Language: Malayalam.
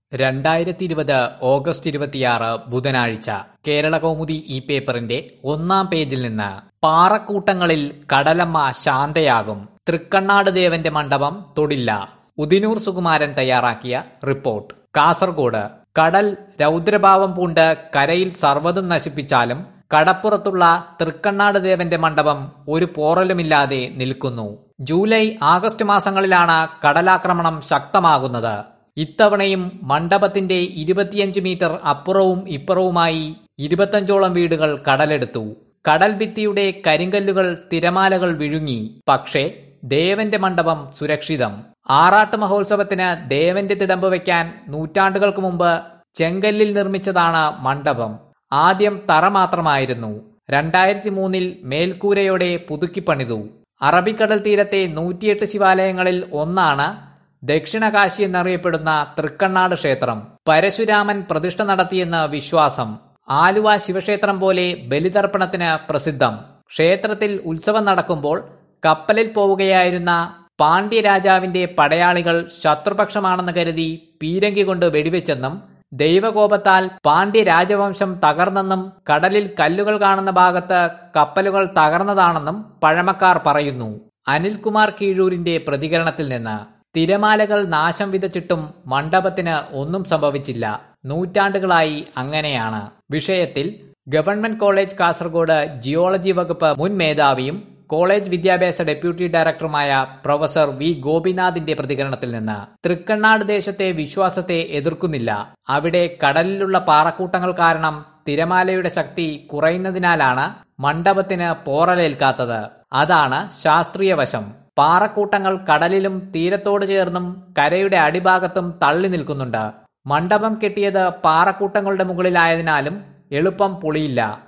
രണ്ടായിരത്തി ഇരുപത് ഓഗസ്റ്റ് ഇരുപത്തിയാറ് ബുധനാഴ്ച കേരള കൗമുദി ഈ പേപ്പറിന്റെ ഒന്നാം പേജിൽ നിന്ന് പാറക്കൂട്ടങ്ങളിൽ കടലമ്മ ശാന്തയാകും തൃക്കണ്ണാട് ദേവന്റെ മണ്ഡപം തൊടില്ല ഉദിനൂർ സുകുമാരൻ തയ്യാറാക്കിയ റിപ്പോർട്ട് കാസർഗോഡ് കടൽ രൗദ്രഭാവം പൂണ്ട് കരയിൽ സർവ്വതും നശിപ്പിച്ചാലും കടപ്പുറത്തുള്ള തൃക്കണ്ണാട് ദേവന്റെ മണ്ഡപം ഒരു പോറലുമില്ലാതെ നിൽക്കുന്നു ജൂലൈ ആഗസ്റ്റ് മാസങ്ങളിലാണ് കടലാക്രമണം ശക്തമാകുന്നത് ഇത്തവണയും മണ്ഡപത്തിന്റെ ഇരുപത്തിയഞ്ച് മീറ്റർ അപ്പുറവും ഇപ്പുറവുമായി ഇരുപത്തഞ്ചോളം വീടുകൾ കടലെടുത്തു കടൽ ഭിത്തിയുടെ കരിങ്കല്ലുകൾ തിരമാലകൾ വിഴുങ്ങി പക്ഷേ ദേവന്റെ മണ്ഡപം സുരക്ഷിതം ആറാട്ട് മഹോത്സവത്തിന് ദേവന്റെ തിടമ്പ് വയ്ക്കാൻ നൂറ്റാണ്ടുകൾക്ക് മുമ്പ് ചെങ്കല്ലിൽ നിർമ്മിച്ചതാണ് മണ്ഡപം ആദ്യം തറ മാത്രമായിരുന്നു രണ്ടായിരത്തി മൂന്നിൽ മേൽക്കൂരയോടെ പുതുക്കി പണിതു അറബിക്കടൽ തീരത്തെ നൂറ്റിയെട്ട് ശിവാലയങ്ങളിൽ ഒന്നാണ് ദക്ഷിണകാശി എന്നറിയപ്പെടുന്ന തൃക്കണ്ണാട് ക്ഷേത്രം പരശുരാമൻ പ്രതിഷ്ഠ നടത്തിയെന്ന് വിശ്വാസം ആലുവ ശിവക്ഷേത്രം പോലെ ബലിതർപ്പണത്തിന് പ്രസിദ്ധം ക്ഷേത്രത്തിൽ ഉത്സവം നടക്കുമ്പോൾ കപ്പലിൽ പോവുകയായിരുന്ന പാണ്ഡ്യരാജാവിന്റെ പടയാളികൾ ശത്രുപക്ഷമാണെന്ന് കരുതി പീരങ്കി കൊണ്ട് വെടിവെച്ചെന്നും ദൈവകോപത്താൽ പാണ്ഡ്യ രാജവംശം തകർന്നെന്നും കടലിൽ കല്ലുകൾ കാണുന്ന ഭാഗത്ത് കപ്പലുകൾ തകർന്നതാണെന്നും പഴമക്കാർ പറയുന്നു അനിൽകുമാർ കീഴൂരിന്റെ പ്രതികരണത്തിൽ നിന്ന് തിരമാലകൾ നാശം വിതച്ചിട്ടും മണ്ഡപത്തിന് ഒന്നും സംഭവിച്ചില്ല നൂറ്റാണ്ടുകളായി അങ്ങനെയാണ് വിഷയത്തിൽ ഗവൺമെന്റ് കോളേജ് കാസർഗോഡ് ജിയോളജി വകുപ്പ് മുൻ മേധാവിയും കോളേജ് വിദ്യാഭ്യാസ ഡെപ്യൂട്ടി ഡയറക്ടറുമായ പ്രൊഫസർ വി ഗോപിനാഥിന്റെ പ്രതികരണത്തിൽ നിന്ന് തൃക്കണ്ണാട് ദേശത്തെ വിശ്വാസത്തെ എതിർക്കുന്നില്ല അവിടെ കടലിലുള്ള പാറക്കൂട്ടങ്ങൾ കാരണം തിരമാലയുടെ ശക്തി കുറയുന്നതിനാലാണ് മണ്ഡപത്തിന് പോറലേൽക്കാത്തത് അതാണ് ശാസ്ത്രീയ വശം പാറക്കൂട്ടങ്ങൾ കടലിലും തീരത്തോട് ചേർന്നും കരയുടെ അടിഭാഗത്തും തള്ളി നിൽക്കുന്നുണ്ട് മണ്ഡപം കെട്ടിയത് പാറക്കൂട്ടങ്ങളുടെ മുകളിലായതിനാലും എളുപ്പം പൊളിയില്ല